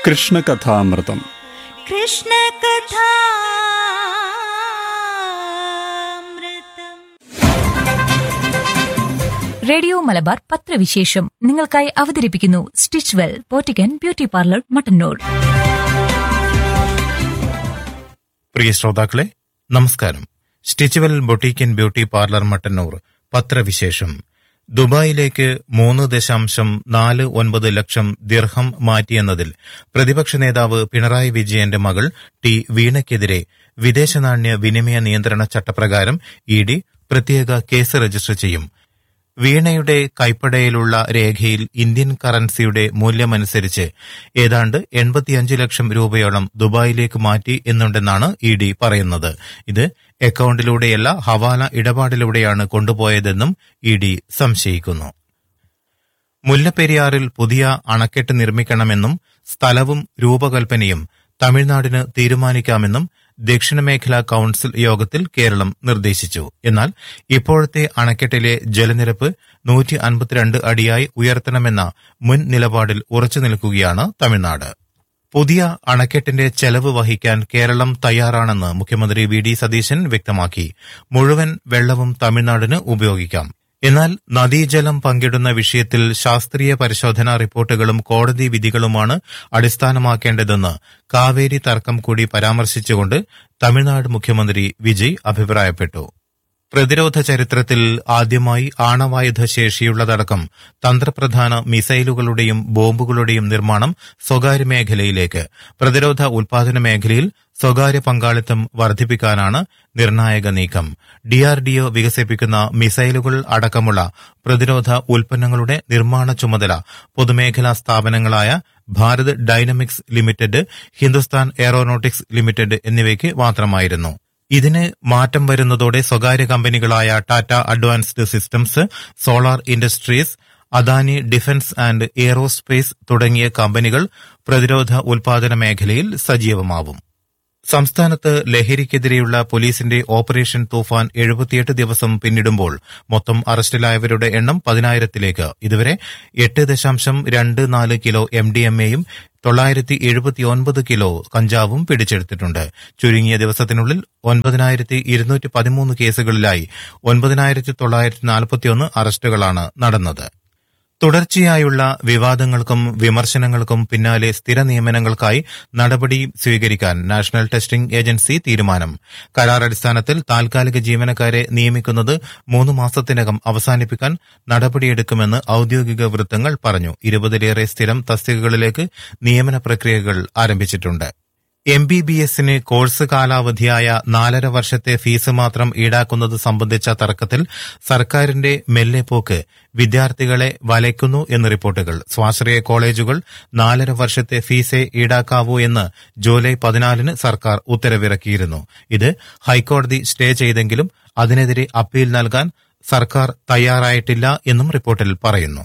കൃഷ്ണകഥാമൃതം കൃഷ്ണകഥാമൃതം radio Malabar പത്രവിശേഷം നിങ്ങൾക്കായി അവതരിപ്പിക്കുന്നു Stitchwell boutique and beauty parlour Mattannur പ്രിയ ശ്രോതാക്കളെ നമസ്കാരം Stitchwell boutique and beauty parlour Mattannur പത്രവിശേഷം ദുബായിലേക്ക് മൂന്ന് ദശാംശം നാല് ഒൻപത് ലക്ഷം ദിർഹം മാറ്റിയെന്നതിൽ പ്രതിപക്ഷ നേതാവ് പിണറായി വിജയന്റെ മകൾ ടി വീണയ്ക്കെതിരെ വിദേശ നാണ്യ വിനിമയ നിയന്ത്രണ ചട്ടപ്രകാരം ഇ ഡി പ്രത്യേക കേസ് രജിസ്റ്റർ ചെയ്യും വീണയുടെ കൈപ്പടയിലുള്ള രേഖയിൽ ഇന്ത്യൻ കറൻസിയുടെ മൂല്യമനുസരിച്ച് ഏതാണ്ട് എൺപത്തിയഞ്ച് ലക്ഷം രൂപയോളം ദുബായിലേക്ക് മാറ്റി എന്നുണ്ടെന്നാണ് ഇ ഡി പറയുന്നത് ഇത് അക്കൌണ്ടിലൂടെയല്ല ഹവാല ഇടപാടിലൂടെയാണ് കൊണ്ടുപോയതെന്നും ഇ ഡി സംശയിക്കുന്നു മുല്ലപ്പെരിയാറിൽ പുതിയ അണക്കെട്ട് നിർമ്മിക്കണമെന്നും സ്ഥലവും രൂപകൽപ്പനയും തമിഴ്നാടിന് തീരുമാനിക്കാമെന്നും ദക്ഷിണമേഖലാ കൌൺസിൽ യോഗത്തിൽ കേരളം നിർദ്ദേശിച്ചു എന്നാൽ ഇപ്പോഴത്തെ അണക്കെട്ടിലെ ജലനിരപ്പ് നൂറ്റി അൻപത്തിരണ്ട് അടിയായി ഉയർത്തണമെന്ന മുൻ നിലപാടിൽ ഉറച്ചു നിൽക്കുകയാണ് തമിഴ്നാട് പുതിയ അണക്കെട്ടിന്റെ ചെലവ് വഹിക്കാൻ കേരളം തയ്യാറാണെന്ന് മുഖ്യമന്ത്രി വി ഡി സതീശൻ വ്യക്തമാക്കി മുഴുവൻ വെള്ളവും തമിഴ്നാടിന് ഉപയോഗിക്കാം എന്നാൽ നദീജലം പങ്കിടുന്ന വിഷയത്തിൽ ശാസ്ത്രീയ പരിശോധനാ റിപ്പോർട്ടുകളും കോടതി വിധികളുമാണ് അടിസ്ഥാനമാക്കേണ്ടതെന്ന് കാവേരി തർക്കം കൂടി പരാമർശിച്ചുകൊണ്ട് തമിഴ്നാട് മുഖ്യമന്ത്രി വിജയ് അഭിപ്രായപ്പെട്ടു പ്രതിരോധ ചരിത്രത്തിൽ ആദ്യമായി ആണവായുധ ശേഷിയുള്ളതടക്കം തന്ത്രപ്രധാന മിസൈലുകളുടെയും ബോംബുകളുടെയും നിർമ്മാണം സ്വകാര്യ മേഖലയിലേക്ക് പ്രതിരോധ ഉൽപാദന മേഖലയിൽ സ്വകാര്യ പങ്കാളിത്തം വർദ്ധിപ്പിക്കാനാണ് നിർണായക നീക്കം ഡിആർഡിഒ വികസിപ്പിക്കുന്ന മിസൈലുകൾ അടക്കമുള്ള പ്രതിരോധ ഉൽപ്പന്നങ്ങളുടെ നിർമ്മാണ ചുമതല പൊതുമേഖലാ സ്ഥാപനങ്ങളായ Bharat Dynamics Limited Hindustan Aeronautics Limited എന്നിവയ്ക്ക് മാത്രമായിരുന്നു ഇതിന് മാറ്റം വരുന്നതോടെ സ്വകാര്യ കമ്പനികളായ Tata Advanced Systems Solar Industries Adani Defence and Aerospace തുടങ്ങിയ കമ്പനികൾ പ്രതിരോധ ഉൽപാദന മേഖലയിൽ സജീവമാവും സംസ്ഥാനത്ത് ലഹരിക്കെതിരെയുള്ള പോലീസിന്റെ ഓപ്പറേഷൻ തൂഫാൻ എഴുപത്തിയെട്ട് ദിവസം പിന്നിടുമ്പോൾ മൊത്തം അറസ്റ്റിലായവരുടെ എണ്ണം പതിനായിരത്തിലേക്ക് ഇതുവരെ എട്ട് ദശാംശം രണ്ട് നാല് കിലോ എം ഡി എം എയും തൊള്ളായിരത്തി എഴുപത്തിയൊൻപത് കിലോ കഞ്ചാവും പിടിച്ചെടുത്തിട്ടുണ്ട് ചുരുങ്ങിയ ദിവസത്തിനുള്ളിൽ ഒൻപതിനായിരത്തി ഇരുന്നൂറ്റി പതിമൂന്ന് കേസുകളിലായി ഒൻപതിനായിരത്തി തൊള്ളായിരത്തി നാൽപ്പത്തിയൊന്ന് അറസ്റ്റുകളാണ് നടന്നത് തുടർച്ചയായുള്ള വിവാദങ്ങൾക്കും വിമർശനങ്ങൾക്കും പിന്നാലെ സ്ഥിര നിയമനങ്ങൾക്കായി നടപടി സ്വീകരിക്കാൻ നാഷണൽ ടെസ്റ്റിംഗ് ഏജൻസി തീരുമാനം കരാറടിസ്ഥാനത്തിൽ താൽക്കാലിക ജീവനക്കാരെ നിയമിക്കുന്നത് മൂന്ന് മാസത്തിനകം അവസാനിപ്പിക്കാൻ നടപടിയെടുക്കുമെന്ന് ഔദ്യോഗിക വൃത്തങ്ങൾ പറഞ്ഞു ഇരുപതിലേറെ സ്ഥിരം തസ്തികകളിലേക്ക് നിയമന പ്രക്രിയകൾ ആരംഭിച്ചിട്ടുണ്ട് എം ബി ബി എസിന് കോഴ്സ് കാലാവധിയായ നാലര വർഷത്തെ ഫീസ് മാത്രം ഈടാക്കുന്നത് സംബന്ധിച്ച തർക്കത്തിൽ സർക്കാരിന്റെ മെല്ലെപ്പോക്ക് വിദ്യാർത്ഥികളെ വലയ്ക്കുന്നു എന്ന് റിപ്പോർട്ടുകൾ സ്വാശ്രയ കോളേജുകൾ നാലര വർഷത്തെ ഫീസേ ഈടാക്കാവൂ എന്ന് ജൂലൈ പതിനാലിന് സർക്കാർ ഉത്തരവിറക്കിയിരുന്നു ഇത് ഹൈക്കോടതി സ്റ്റേ ചെയ്തെങ്കിലും അതിനെതിരെ അപ്പീൽ നൽകാൻ സർക്കാർ തയ്യാറായിട്ടില്ല എന്നും റിപ്പോർട്ടിൽ പറയുന്നു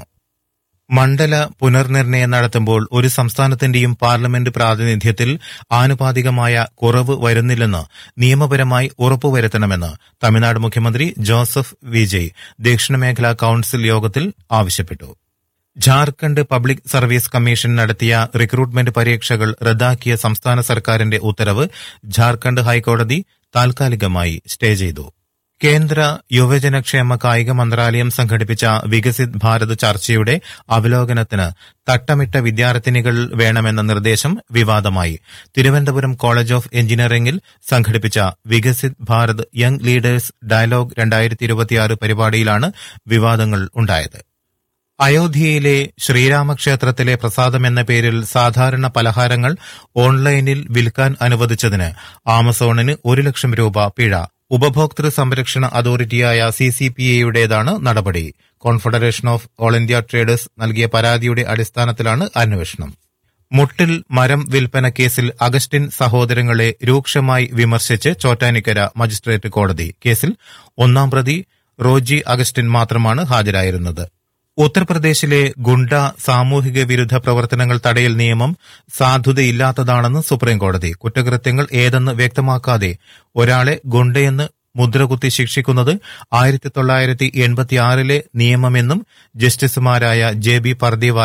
മണ്ഡല പുനർനിർണയം നടത്തുമ്പോൾ ഒരു സംസ്ഥാനത്തിന്റെയും പാർലമെന്റ് പ്രാതിനിധ്യത്തിൽ ആനുപാതികമായ കുറവ് വരുന്നില്ലെന്ന് നിയമപരമായി ഉറപ്പുവരുത്തണമെന്ന് തമിഴ്നാട് മുഖ്യമന്ത്രി ജോസഫ് വിജയ് ദക്ഷിണമേഖലാ കൌൺസിൽ യോഗത്തിൽ ആവശ്യപ്പെട്ടു ജാർഖണ്ഡ് പബ്ലിക് സർവീസ് കമ്മീഷൻ നടത്തിയ റിക്രൂട്ട്മെന്റ് പരീക്ഷകൾ റദ്ദാക്കിയ സംസ്ഥാന സർക്കാരിന്റെ ഉത്തരവ് ജാർഖണ്ഡ് ഹൈക്കോടതി താൽക്കാലികമായി സ്റ്റേ ചെയ്തു കേന്ദ്ര യുവജനക്ഷേമ കായിക മന്ത്രാലയം സംഘടിപ്പിച്ച വികസിത് ഭാരത് ചർച്ചയുടെ അവലോകനത്തിന് തട്ടമിട്ട വിദ്യാർത്ഥിനികൾ വേണമെന്ന നിർദ്ദേശം വിവാദമായി തിരുവനന്തപുരം കോളേജ് ഓഫ് എഞ്ചിനീയറിംഗിൽ സംഘടിപ്പിച്ച Viksit Bharat young leaders dialogue രണ്ടായിരത്തി ഇരുപത്തിയാറ് പരിപാടിയിലാണ് വിവാദങ്ങൾ ഉണ്ടായത് അയോധ്യയിലെ ശ്രീരാമക്ഷേത്രത്തിലെ പ്രസാദം എന്ന പേരിൽ സാധാരണ പലഹാരങ്ങൾ ഓൺലൈനിൽ വിൽക്കാൻ അനുവദിച്ചതിന് ആമസോണിന് ഒരു ലക്ഷം രൂപ പിഴ ഉപഭോക്തൃ സംരക്ഷണ അതോറിറ്റിയായ സി സി പി എയുടേതാണ് നടപടി confederation of all India traders നൽകിയ പരാതിയുടെ അടിസ്ഥാനത്തിലാണ് അന്വേഷണം മുട്ടിൽ മരം വിൽപ്പന കേസിൽ അഗസ്റ്റിൻ സഹോദരങ്ങളെ രൂക്ഷമായി വിമർശിച്ച് ചോറ്റാനിക്കര മജിസ്ട്രേറ്റ് കോടതി കേസിൽ ഒന്നാം പ്രതി റോജി അഗസ്റ്റിൻ മാത്രമാണ് ഹാജരായിരുന്നത് ഉത്തർപ്രദേശിലെ ഗുണ്ട സാമൂഹിക വിരുദ്ധ പ്രവർത്തനങ്ങൾ തടയൽ നിയമം സാധുതയില്ലാത്തതാണെന്ന് സുപ്രീംകോടതി കുറ്റകൃത്യങ്ങൾ ഏതെന്ന് വ്യക്തമാക്കാതെ ഒരാളെ ഗുണ്ടയെന്ന് മുദ്രകുത്തി ശിക്ഷിക്കുന്നത് ആയിരത്തി തൊള്ളായിരത്തി എൺപത്തിയാറിലെ നിയമമെന്നും ജസ്റ്റിസുമാരായ J B Pardiwala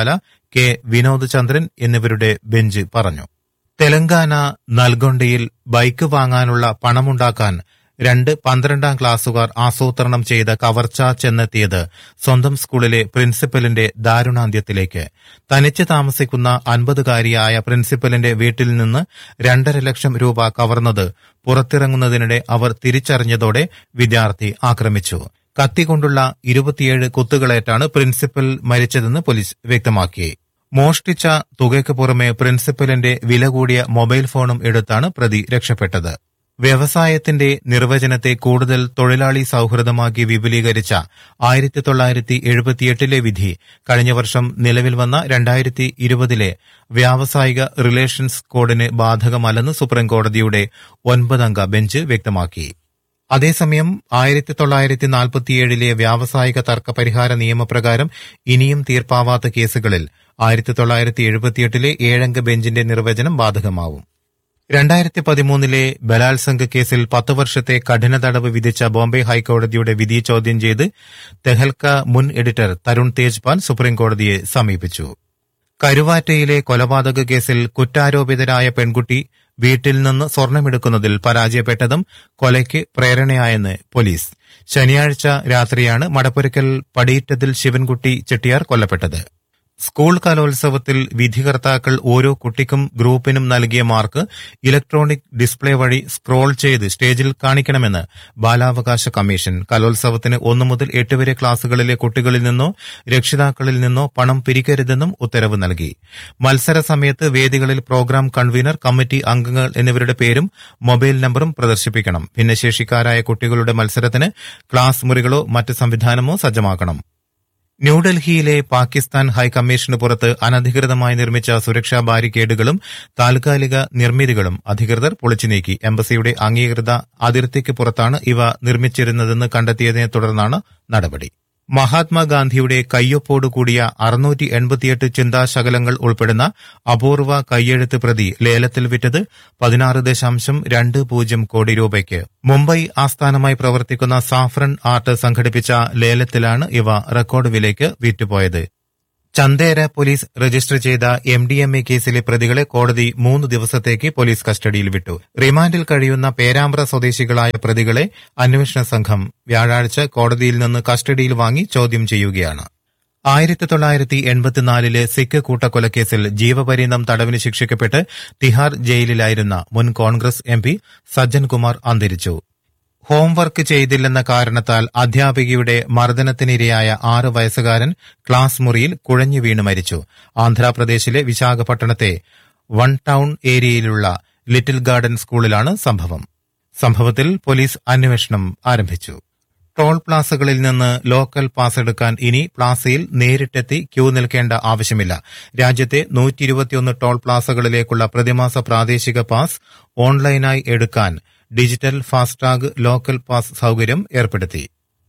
K Vinod Chandran എന്നിവരുടെ ബെഞ്ച് പറഞ്ഞു തെലങ്കാന നൽഗൊണ്ടയിൽ ബൈക്ക് വാങ്ങാനുള്ള പണമുണ്ടാക്കാൻ രണ്ട് പന്ത്രണ്ടാം ക്ലാസ്സുകാർ ആസൂത്രണം ചെയ്ത കവർച്ച ചെന്നെത്തിയത് സ്വന്തം സ്കൂളിലെ പ്രിൻസിപ്പലിന്റെ ദാരുണാന്ത്യത്തിലേക്ക് തനിച്ച് താമസിക്കുന്ന അൻപതുകാരിയായ പ്രിൻസിപ്പലിന്റെ വീട്ടിൽ നിന്ന് രണ്ടര ലക്ഷം രൂപ കവർന്നത് പുറത്തിറങ്ങുന്നതിനിടെ അവർ തിരിച്ചറിഞ്ഞതോടെ വിദ്യാർത്ഥി ആക്രമിച്ചു കത്തികൊണ്ടുള്ള ഇരുപത്തിയേഴ് കുത്തുകളേറ്റാണ് പ്രിൻസിപ്പൽ മരിച്ചതെന്ന് പോലീസ് വ്യക്തമാക്കി മോഷ്ടിച്ച തുകയ്ക്ക് പുറമെ പ്രിൻസിപ്പലിന്റെ വില കൂടിയ മൊബൈൽ ഫോണും എടുത്താണ് പ്രതി രക്ഷപ്പെട്ടത് വ്യവസായത്തിന്റെ നിർവചനത്തെ കൂടുതൽ തൊഴിലാളി സൌഹൃദമാക്കി വിപുലീകരിച്ച ആയിരത്തി തൊള്ളായിരത്തി എഴുപത്തിയെട്ടിലെ വിധി കഴിഞ്ഞ വർഷം നിലവിൽ വന്ന രണ്ടായിരത്തി ഇരുപതിലെ വ്യാവസായിക റിലേഷൻസ് കോഡിന് ബാധകമല്ലെന്ന് സുപ്രീംകോടതിയുടെ ഒൻപതംഗ ബെഞ്ച് വ്യക്തമാക്കി അതേസമയം ആയിരത്തി തൊള്ളായിരത്തി നാൽപ്പത്തിയേഴിലെ വ്യാവസായിക തർക്ക പരിഹാര നിയമപ്രകാരം ഇനിയും തീർപ്പാവാത്ത കേസുകളിൽ ആയിരത്തി തൊള്ളായിരത്തി എഴുപത്തിയെട്ടിലെ ഏഴംഗ ബെഞ്ചിന്റെ നിർവചനം ബാധകമാവും രണ്ടായിരത്തി പതിമൂന്നിലെ ബലാത്സംഗ കേസിൽ പത്ത് വർഷത്തെ കഠിന തടവ് വിധിച്ച ബോംബെ ഹൈക്കോടതിയുടെ വിധി ചോദ്യം ചെയ്ത് തെഹൽക്ക മുൻ എഡിറ്റർ തരുൺ തേജ്പാൽ സുപ്രീംകോടതിയെ സമീപിച്ചു കരുവാറ്റയിലെ കൊലപാതക കേസിൽ കുറ്റാരോപിതരായ പെൺകുട്ടി വീട്ടിൽ നിന്ന് സ്വർണമെടുക്കുന്നതിൽ പരാജയപ്പെട്ടതും കൊലയ്ക്ക് പ്രേരണയായെന്ന് പോലീസ് ശനിയാഴ്ച രാത്രിയാണ് മടപ്പുരക്കൽ പടിയിറ്റതിൽ ശിവൻകുട്ടി ചെട്ടിയാർ കൊല്ലപ്പെട്ടത് സ്കൂൾ കലോത്സവത്തിൽ വിധികർത്താക്കൾ ഓരോ കുട്ടിക്കും ഗ്രൂപ്പിനും നൽകിയ മാർക്ക് ഇലക്ട്രോണിക് ഡിസ്പ്ലേ വഴി സ്ക്രോൾ ചെയ്ത് സ്റ്റേജിൽ കാണിക്കണമെന്ന് ബാലാവകാശ കമ്മീഷൻ കലോത്സവത്തിന് ഒന്നു മുതൽ എട്ട് വരെ ക്ലാസുകളിലെ കുട്ടികളിൽ നിന്നോ രക്ഷിതാക്കളിൽ നിന്നോ പണം പിരിക്കരുതെന്നും ഉത്തരവ് നൽകി മത്സര സമയത്ത് വേദികളിൽ പ്രോഗ്രാം കൺവീനർ കമ്മിറ്റി അംഗങ്ങൾ എന്നിവരുടെ പേരും മൊബൈൽ നമ്പറും പ്രദർശിപ്പിക്കണം ഭിന്നശേഷിക്കാരായ കുട്ടികളുടെ മത്സരത്തിന് ക്ലാസ് മുറികളോ മറ്റ് സംവിധാനമോ സജ്ജമാക്കണം ന്യൂഡൽഹിയിലെ പാകിസ്ഥാൻ ഹൈക്കമ്മീഷന് പുറത്ത് അനധികൃതമായി നിർമ്മിച്ച സുരക്ഷാ ബാരിക്കേഡുകളും താൽക്കാലിക നിർമ്മിതികളും അധികൃതർ പൊളിച്ചു നീക്കി എംബസിയുടെ അംഗീകൃത അതിർത്തിക്ക് പുറത്താണ് ഇവ നിർമ്മിച്ചിരുന്നതെന്ന് കണ്ടെത്തിയതിനെ തുടർന്നാണ് നടപടി മഹാത്മാഗാന്ധിയുടെ കയ്യൊപ്പോടുകൂടിയ അറുന്നൂറ്റി എൺപത്തിയെട്ട് ചിന്താശകലങ്ങൾ ഉൾപ്പെടുന്ന അപൂർവ കയ്യെഴുത്ത് പ്രതി ലേലത്തിൽ വിറ്റത് പതിനാറ് ദശാംശം രണ്ട് പൂജ്യം കോടി രൂപയ്ക്ക് മുംബൈ ആസ്ഥാനമായി പ്രവർത്തിക്കുന്ന സാഫ്രൺ ആർട്ട് സംഘടിപ്പിച്ച ലേലത്തിലാണ് ഇവ റെക്കോർഡ് വിലയ്ക്ക് വിറ്റുപോയത് ചന്ദേര പോലീസ് രജിസ്റ്റർ ചെയ്ത എം ഡി എം എ കേസിലെ പ്രതികളെ കോടതി മൂന്ന് ദിവസത്തേക്ക് പോലീസ് കസ്റ്റഡിയിൽ വിട്ടു റിമാൻഡിൽ കഴിയുന്ന പേരാമ്പ്ര സ്വദേശികളായ പ്രതികളെ അന്വേഷണ സംഘം വ്യാഴാഴ്ച കോടതിയിൽ നിന്ന് കസ്റ്റഡിയിൽ വാങ്ങി ചോദ്യം ചെയ്യുകയാണ് ആയിരത്തി തൊള്ളായിരത്തി എൺപത്തിനാലിലെ സിഖ് കൂട്ടക്കൊലക്കേസിൽ ജീവപര്യന്തം തടവിന് ശിക്ഷിക്കപ്പെട്ട് തിഹാർ ജയിലിലായിരുന്ന മുൻ കോൺഗ്രസ് എം പി സജ്ജൻ കുമാർ അന്തരിച്ചു ഹോംവർക്ക് ചെയ്തില്ലെന്ന കാരണത്താൽ അധ്യാപികയുടെ മർദ്ദനത്തിനിരയായ ആറ് വയസ്സുകാരൻ ക്ലാസ് മുറിയിൽ കുഴഞ്ഞു വീണ് മരിച്ചു ആന്ധ്രാപ്രദേശിലെ വിശാഖപട്ടണത്തെ വൺ ടൌൺ ഏരിയയിലുള്ള ലിറ്റിൽ ഗാർഡൻ സ്കൂളിലാണ് സംഭവം സംഭവത്തിൽ പോലീസ് അന്വേഷണം ആരംഭിച്ചു ടോൾ പ്ലാസകളിൽ നിന്ന് ലോക്കൽ പാസ് എടുക്കാൻ ഇനി പ്ലാസയിൽ നേരിട്ടെത്തി ക്യൂ നിൽക്കേണ്ട ആവശ്യമില്ല രാജ്യത്തെ നൂറ്റി ഇരുപത്തിയൊന്ന് ടോൾ പ്ലാസകളിലേക്കുള്ള പ്രതിമാസ പ്രാദേശിക പാസ് ഓൺലൈനായി എടുക്കാൻ ഡിജിറ്റൽ ഫാസ്ടാഗ് ലോക്കൽ പാസ് സൌകര്യം ഏർപ്പെടുത്തി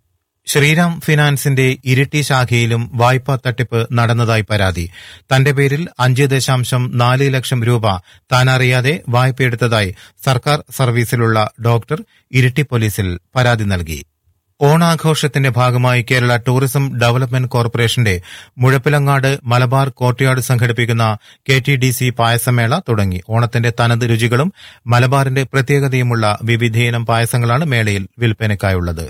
ശ്രീറാം ഫിനാൻസിന്റെ ഇരിട്ടി ശാഖയിലും വായ്പാ തട്ടിപ്പ് നടന്നതായി പരാതി തന്റെ പേരിൽ അഞ്ച് ദശാംശം നാല് ലക്ഷം രൂപ താനറിയാതെ വായ്പയെടുത്തതായി സർക്കാർ സർവീസിലുള്ള ഡോക്ടർ ഇരിട്ടി പോലീസിൽ പരാതി നൽകി ഓണാഘോഷത്തിന്റെ ഭാഗമായി കേരള ടൂറിസം ഡെവലപ്മെന്റ് കോർപ്പറേഷന്റെ മുഴപ്പിലങ്ങാട് മലബാർ കോർട്ട്യാർഡ് സംഘടിപ്പിക്കുന്ന കെ ടി ഡി സി പായസമേള തുടങ്ങി ഓണത്തിന്റെ തനത് രുചികളും മലബാറിന്റെ പ്രത്യേകതയുമുള്ള വിവിധയിനം പായസങ്ങളാണ് മേളയിൽ വിൽപ്പനയ്ക്കായുള്ളത്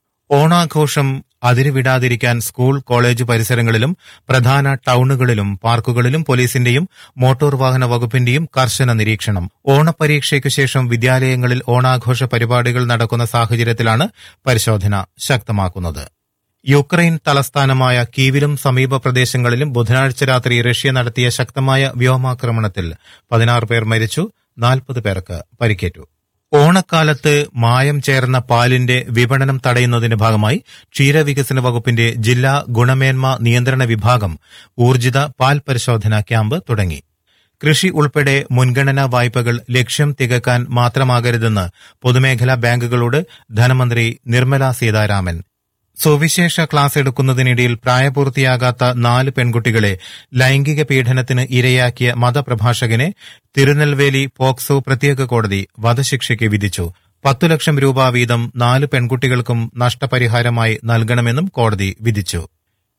ഓണാഘോഷം അതിരുവിടാതിരിക്കാൻ സ്കൂൾ കോളേജ് പരിസരങ്ങളിലും പ്രധാന ടൌണുകളിലും പാർക്കുകളിലും പോലീസിന്റെയും മോട്ടോർ വാഹന വകുപ്പിന്റെയും കർശന നിരീക്ഷണം ഓണപരീക്ഷയ്ക്ക് ശേഷം വിദ്യാലയങ്ങളിൽ ഓണാഘോഷ പരിപാടികൾ നടക്കുന്ന സാഹചര്യത്തിലാണ് പരിശോധന ശക്തമാക്കുന്നത് യുക്രൈൻ തലസ്ഥാനമായ കീവിലും സമീപ പ്രദേശങ്ങളിലും ബുധനാഴ്ച രാത്രി റഷ്യ നടത്തിയ ശക്തമായ വ്യോമാക്രമണത്തിൽ പതിനാറ് പേർ മരിച്ചു നാൽപ്പത് പേർക്ക് പരിക്കേറ്റു ഓണക്കാലത്ത് മായം ചേർന്ന പാലിന്റെ വിപണനം തടയുന്നതിന്റെ ഭാഗമായി ക്ഷീരവികസന വകുപ്പിന്റെ ജില്ലാ ഗുണമേന്മ നിയന്ത്രണ വിഭാഗം ഊർജിത പാൽ പരിശോധന ക്യാമ്പ് തുടങ്ങി കൃഷി ഉൾപ്പെടെ മുൻഗണനാ വായ്പകൾ ലക്ഷ്യം തികക്കാൻ മാത്രമാകരുതെന്ന് പൊതുമേഖലാ ബാങ്കുകളോട് ധനമന്ത്രി നിർമ്മല സീതാരാമൻ സുവിശേഷ ക്ലാസ് എടുക്കുന്നതിനിടയിൽ പ്രായപൂർത്തിയാകാത്ത നാല് പെൺകുട്ടികളെ ലൈംഗിക പീഡനത്തിന് ഇരയാക്കിയ മതപ്രഭാഷകനെ തിരുനെൽവേലി പോക്സോ പ്രത്യേക കോടതി വധശിക്ഷയ്ക്ക് വിധിച്ചു പത്തു ലക്ഷം രൂപ വീതം നാല് പെൺകുട്ടികൾക്കും നഷ്ടപരിഹാരമായി നൽകണമെന്നും കോടതി വിധിച്ചു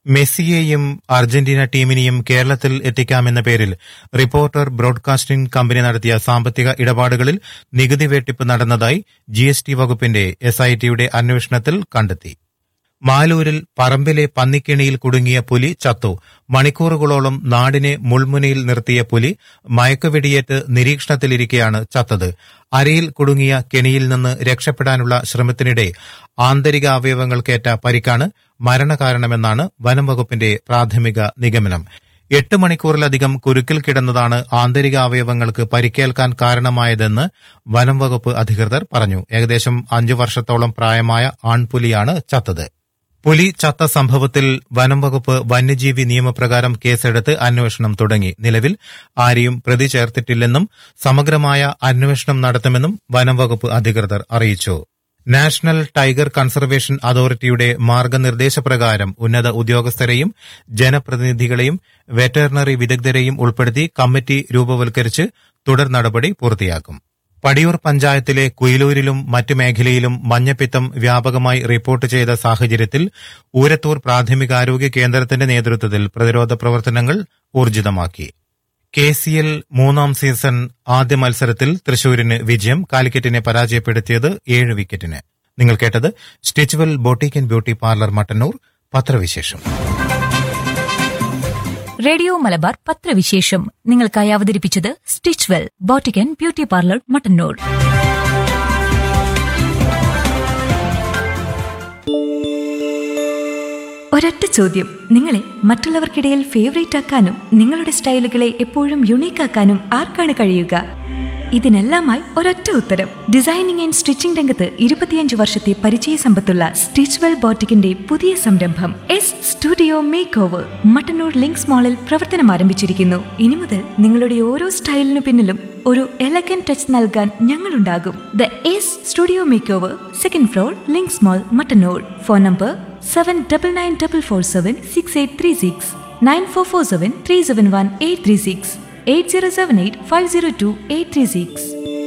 മെസ്സിയെയും അർജന്റീന ടീമിനെയും കേരളത്തിൽ എത്തിക്കാമെന്ന പേരിൽ റിപ്പോർട്ടർ ബ്രോഡ്കാസ്റ്റിംഗ് കമ്പനി നടത്തിയ സാമ്പത്തിക ഇടപാടുകളിൽ നികുതി വെട്ടിപ്പ് നടന്നതായി ജിഎസ്ടി വകുപ്പിന്റെ എസ്ഐടിയുടെ അന്വേഷണത്തിൽ കണ്ടെത്തി മാലൂരിൽ പറമ്പിലെ പന്നിക്കെണിയിൽ കുടുങ്ങിയ പുലി ചത്തു മണിക്കൂറുകളോളം നാടിനെ മുൾമുനയിൽ നിർത്തിയ പുലി മയക്കുവെടിയേറ്റ് നിരീക്ഷണത്തിലിരിക്കെയാണ് ചത്തത് അരയിൽ കുടുങ്ങിയ കെണിയിൽ നിന്ന് രക്ഷപ്പെടാനുള്ള ശ്രമത്തിനിടെ ആന്തരിക അവയവങ്ങൾക്കേറ്റ പരിക്കാണ് മരണകാരണമെന്നാണ് വനം വകുപ്പിന്റെ പ്രാഥമിക നിഗമനം എട്ട് മണിക്കൂറിലധികം കുരുക്കിൽ കിടന്നതാണ് ആന്തരിക അവയവങ്ങൾക്ക് പരിക്കേൽക്കാൻ കാരണമായതെന്ന് വനം വകുപ്പ് അധികൃതർ പറഞ്ഞു ഏകദേശം അഞ്ചു വർഷത്തോളം പ്രായമായ ആൺപുലിയാണ് ചത്തത് പുലി ചത്ത സംഭവത്തിൽ വനം വകുപ്പ് വന്യജീവി നിയമപ്രകാരം കേസെടുത്ത് അന്വേഷണം തുടങ്ങി നിലവിൽ ആരെയും പ്രതി ചേർത്തിട്ടില്ലെന്നും സമഗ്രമായ അന്വേഷണം നടത്തുമെന്നും വനം വകുപ്പ് അധികൃതർ അറിയിച്ചു നാഷണൽ ടൈഗർ കൺസർവേഷൻ അതോറിറ്റിയുടെ മാർഗനിർദ്ദേശപ്രകാരം ഉന്നത ഉദ്യോഗസ്ഥരെയും ജനപ്രതിനിധികളെയും വെറ്ററിനറി വിദഗ്ധരെയും ഉൾപ്പെടുത്തി കമ്മിറ്റി രൂപവൽക്കരിച്ച് തുടർ നടപടി പൂർത്തിയാക്കും പടിയൂർ പഞ്ചായത്തിലെ കുയിലൂരിലും മറ്റ് മേഖലയിലും മഞ്ഞപ്പിത്തം വ്യാപകമായി റിപ്പോർട്ട് ചെയ്ത സാഹചര്യത്തിൽ ഊരത്തൂർ പ്രാഥമികാരോഗ്യ കേന്ദ്രത്തിന്റെ നേതൃത്വത്തിൽ പ്രതിരോധ പ്രവർത്തനങ്ങൾ ഊർജിതമാക്കി കെ സി എൽ മൂന്നാം സീസൺ ആദ്യ മത്സരത്തിൽ തൃശൂരിന് വിജയം കാലിക്കറ്റിനെ പരാജയപ്പെടുത്തിയത് ഏഴ് വിക്കറ്റിന് നിങ്ങൾ കേട്ടത് Stitchwell boutique and beauty parlour Mattannur പത്രവിശേഷം റേഡിയോ മലബാർ പത്രവിശേഷം നിങ്ങൾക്കായി അവതരിപ്പിച്ചത് Stitchwell boutique and beauty parlour Mattannur ഒരൊറ്റ ചോദ്യം നിങ്ങളെ മറ്റുള്ളവർക്കിടയിൽ ഫേവറേറ്റ് ആക്കാനും നിങ്ങളുടെ സ്റ്റൈലുകളെ എപ്പോഴും യുണീക്ക് ആക്കാനും ആർക്കാണ് കഴിയുക ഇതിനെല്ലാമായി ഒരൊറ്റ ഉത്തരം ഡിസൈനിങ് ആൻഡ് സ്റ്റിച്ചിംഗ് രംഗത്ത് ഇരുപത്തിയഞ്ച് വർഷത്തെ പരിചയ സമ്പത്തുള്ള സ്റ്റിച്ച്വെൽ ബോട്ടിക്കിന്റെ പുതിയ സംരംഭം S studio makeover Mattannur Links മാളിൽ പ്രവർത്തനം ആരംഭിച്ചിരിക്കുന്നു ഇനി മുതൽ നിങ്ങളുടെ ഓരോ സ്റ്റൈലിനു പിന്നിലും ഒരു എലഗൻ ടച്ച് നൽകാൻ ഞങ്ങളുണ്ടാകും the S studio makeover second floor Links mall Mattannur phone number seven double nine double four seven six eight three six nine four four seven three seven one eight three six eight zero seven eight five zero two eight three six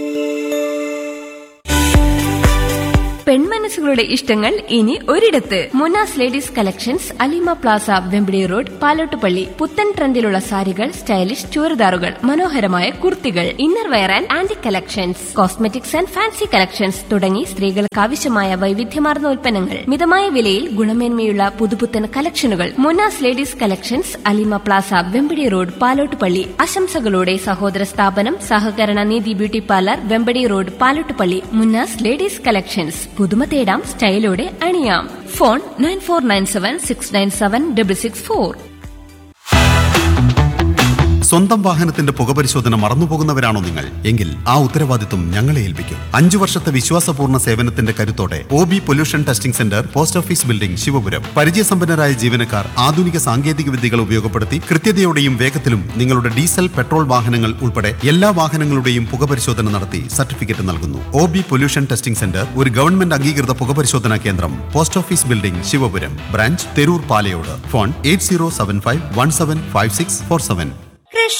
പെൺമനസ്സുകളുടെ ഇഷ്ടങ്ങൾ ഇനി ഒരിടത്ത് Munas ladies collections Alima plaza Vembadi road Palottupalli പുത്തൻ ട്രെൻഡിലുള്ള സാരികൾ stylish ചുരിദാറുകൾ മനോഹരമായ കുർത്തികൾ innerwear and anti collections cosmetics and fancy collections തുടങ്ങി സ്ത്രീകൾക്ക് ആവശ്യമായ വൈവിധ്യമാർന്ന ഉൽപ്പന്നങ്ങൾ മിതമായ വിലയിൽ ഗുണമേന്മയുള്ള പുതുപുത്തൻ കളക്ഷനുകൾ Munas ladies collections Alima plaza Vembadi road Palottupalli ആശംസകളോടെ സഹോദര സ്ഥാപനം സഹകരണ നീതി beauty parlour Vembadi road Palottupalli Munas ladies collections പുതുമ തേടാം സ്റ്റൈലോടെ അണിയാം phone nine four nine seven six nine seven double six four സ്വന്തം വാഹനത്തിന്റെ പുകപരിശോധന മറന്നുപോകുന്നവരാണോ നിങ്ങൾ എങ്കിൽ ആ ഉത്തരവാദിത്വം ഞങ്ങളെ ഏൽപ്പിക്കും അഞ്ചു വർഷത്തെ വിശ്വാസപൂർണ്ണ സേവനത്തിന്റെ കരുത്തോടെ O B pollution testing centre post office building Sivapuram പരിചയസമ്പന്നരായ ജീവനക്കാർ ആധുനിക സാങ്കേതിക വിദ്യകൾ ഉപയോഗപ്പെടുത്തി കൃത്യതയോടെയും വേഗത്തിലും നിങ്ങളുടെ ഡീസൽ പെട്രോൾ വാഹനങ്ങൾ ഉൾപ്പെടെ എല്ലാ വാഹനങ്ങളുടെയും പുകപരിശോധന നടത്തി സർട്ടിഫിക്കറ്റ് നൽകുന്നു O B pollution testing centre ഒരു ഗവൺമെന്റ് അംഗീകൃത പുകപരിശോധനാ കേന്ദ്രം post office building Sivapuram branch Theroor Palayode phone eight zero seven five one seven five six four seven